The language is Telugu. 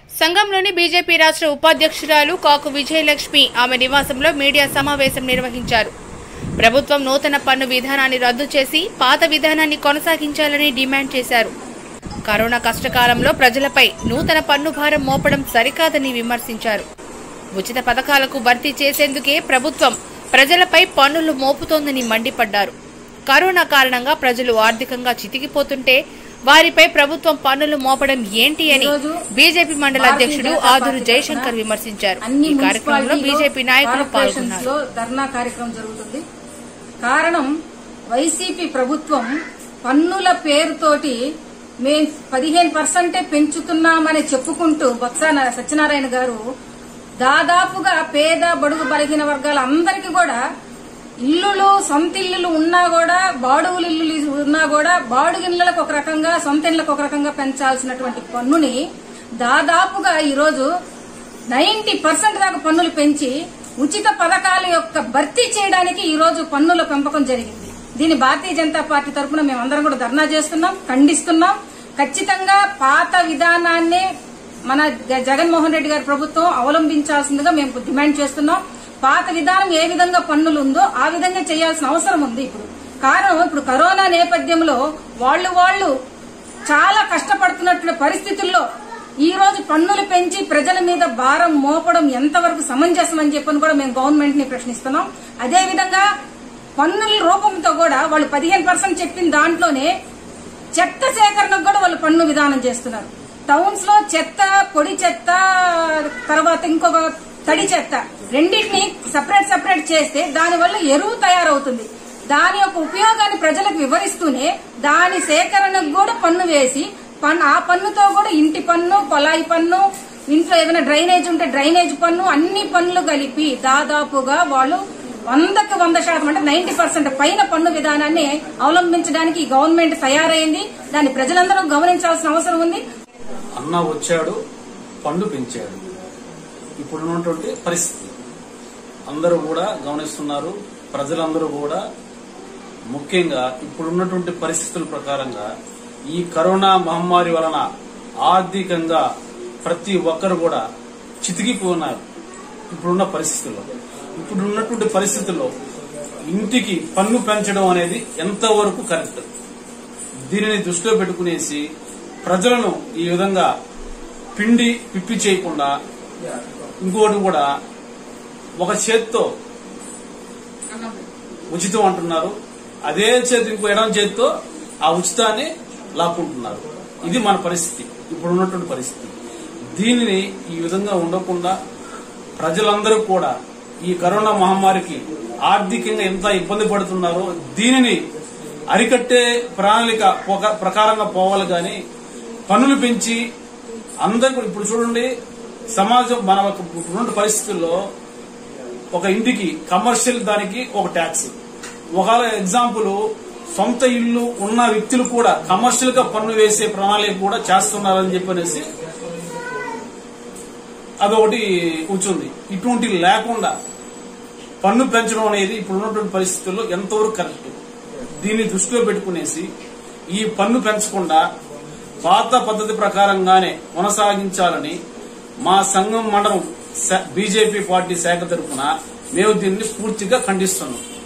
సంఘంలోని బీజేపీ రాష్ట్ర ఉపాధ్యక్షురాలు కాకు విజయలక్ష్మి ఆమె నివాసంలో మీడియా సమావేశం నిర్వహించారు ప్రభుత్వం నూతన పన్ను విధానాన్ని రద్దు చేసి పాత విధానాన్ని కొనసాగించాలని డిమాండ్ చేశారు కరోనా కష్టకాలంలో ప్రజలపై నూతన పన్ను భారం మోపడం సరికాదని విమర్శించారు ఉచిత పథకాలకు భర్తీ చేసేందుకే ప్రభుత్వం ప్రజలపై పన్నులు మోపుతోందని మండిపడ్డారు కరోనా కారణంగా ప్రజలు ఆర్థికంగా చితికిపోతుంటే వారిపై ప్రభుత్వం పన్నులు మోపడం ఏంటి అని ఈరోజు బీజేపీ మండల భారతీయ అధ్యక్షుడు జనతా ఆదురు పార్టీ జయశంకర్ తరఫున విమర్శించారు అన్ని ఈ కార్యక్రమంలో మున్సిపాలిటీలో, బీజేపీ నాయకులు కార్పొరేషన్స్ పాల్గొన్నారు లో ధర్నా కార్యక్రమం జరుగుతుంది కారణం వైసీపీ ప్రభుత్వం పన్నుల పేరుతోటి మేం పదిహేను పర్సెంటే పెంచుతున్నామని చెప్పుకుంటూ బొత్స నా- సత్యనారాయణ గారు దాదాపుగా పేద బడుగు బలహీన వర్గాల అందరికీ కూడా ఇల్లులు సొంత ఇల్లులు ఉన్నా కూడా బాడుగులు ఇల్లులు ఉన్నా కూడా బాడుగు ఇళ్లకు ఒక రకంగా సొంత ఇళ్లకు ఒక రకంగా పెంచాల్సినటువంటి పన్నుని దాదాపుగా ఈరోజు నైన్టీ పర్సెంట్ దాకా పన్నులు పెంచి ఉచిత పథకాల యొక్క భర్తీ చేయడానికి ఈ రోజు పన్నుల పెంపకం జరిగింది దీని భారతీయ జనతా పార్టీ తరఫున మేమందరం కూడా ధర్నా చేస్తున్నాం ఖండిస్తున్నాం ఖచ్చితంగా పాత విధానాన్నే మన జ- జగన్మోహన్ రెడ్డి గారి ప్రభుత్వం అవలంబించాల్సిందిగా మేము డిమాండ్ చేస్తున్నాం పాత విధానం ఏ విధంగా పన్నులు ఉందో ఆ విధంగా చేయాల్సిన అవసరం ఉంది ఇప్పుడు కారణం ఇప్పుడు కరోనా నేపథ్యంలో వాళ్ళు వాళ్ళు చాలా కష్టపడుతున్నటువంటి పరిస్థితుల్లో ఈ రోజు పన్నులు పెంచి ప్రజల మీద భారం మోపడం ఎంతవరకు సమంజసం అని చెప్పని కూడా మేము గవర్నమెంట్ ని ప్రశ్నిస్తున్నాం అదే విధంగా పన్నుల రూపంతో కూడా వాళ్ళు పదిహేను పర్సెంట్ చెప్పిన దాంట్లోనే చెత్త సేకరణకు కూడా వాళ్ళు పన్ను విధానం చేస్తున్నారు టౌన్స్ లో చెత్త పొడి చెత్త తర్వాత ఇంకొక తడి చెత్త రెండింటిని సపరేట్ సపరేట్ చేస్తే దానివల్ల ఎరువు తయారవుతుంది దాని యొక్క ఉపయోగాన్ని ప్రజలకు వివరిస్తూనే దాని సేకరణకు కూడా పన్ను వేసి పన్ను ఆ పన్నుతో కూడా ఇంటి పన్ను కొలాయి పన్ను ఇంట్లో ఏదైనా డ్రైనేజ్ ఉంటే డ్రైనేజ్ పన్ను అన్ని పన్నులు కలిపి దాదాపుగా వాళ్ళు వందకు వంద శాతం అంటే నైన్టీ పర్సెంట్ పైన పన్ను విధానాన్ని అవలంబించడానికి ఈ గవర్నమెంట్ తయారైంది దాన్ని ప్రజలందరూ గమనించాల్సిన అవసరం ఉంది అన్న వచ్చాడు పన్ను పెంచాడు ఇప్పుడు ఉన్నటువంటి పరిస్థితి అందరూ కూడా గమనిస్తున్నారు ప్రజలందరూ కూడా ముఖ్యంగా ఇప్పుడున్నటువంటి పరిస్థితుల ప్రకారంగా ఈ కరోనా మహమ్మారి వలన ఆర్థికంగా ప్రతి ఒక్కరు కూడా చితికిపోతున్నారు ఇప్పుడున్న పరిస్థితుల్లో ఇప్పుడు ఉన్నటువంటి పరిస్థితుల్లో ఇంటికి పన్ను పెంచడం అనేది ఎంతవరకు కరెక్ట్ దీనిని దృష్టిలో పెట్టుకునేసి ప్రజలను ఈ విధంగా పిండి పిప్పి చేయకుండా ఇంకోటి కూడా ఒక చేత్తో ఉచితం అంటున్నారు అదే చేతి ఇంకో ఎడం చేతితో ఆ ఉచితాన్ని లాక్కుంటున్నారు ఇది మన పరిస్థితి ఇప్పుడు ఉన్నటువంటి పరిస్థితి దీనిని ఈ విధంగా ఉండకుండా ప్రజలందరూ కూడా ఈ కరోనా మహమ్మారికి ఆర్థికంగా ఎంత ఇబ్బంది పడుతున్నారో దీనిని అరికట్టే ప్రణాళిక పోక- ప్రకారంగా పోవాలి కానీ పన్నులు పెంచి అందరూ ఇప్పుడు చూడండి సమాజం మన ఒక ఇప్పుడున్న పరిస్థితుల్లో ఒక ఇంటికి కమర్షియల్ దానికి ఒక ట్యాక్స్ ఒకవేళ ఎగ్జాంపుల్ సొంత ఇల్లు ఉన్న వ్యక్తులు కూడా కమర్షియల్ గా పన్ను వేసే ప్రణాళిక కూడా చేస్తున్నారని చెప్పనేసి అదొకటి కూర్చుంది ఇటువంటి లేకుండా పన్ను పెంచడం అనేది ఇప్పుడు ఉన్నటువంటి పరిస్థితుల్లో ఎంతవరకు కరెక్ట్ దీన్ని దృష్టిలో పెట్టుకునేసి ఈ పన్ను పెంచకుండా పాత పద్ధతి ప్రకారంగానే కొనసాగించాలని మా సంఘం మండలం బీజేపీ పార్టీ శాఖ తరఫున మేము దీన్ని పూర్తిగా ఖండిస్తున్నాం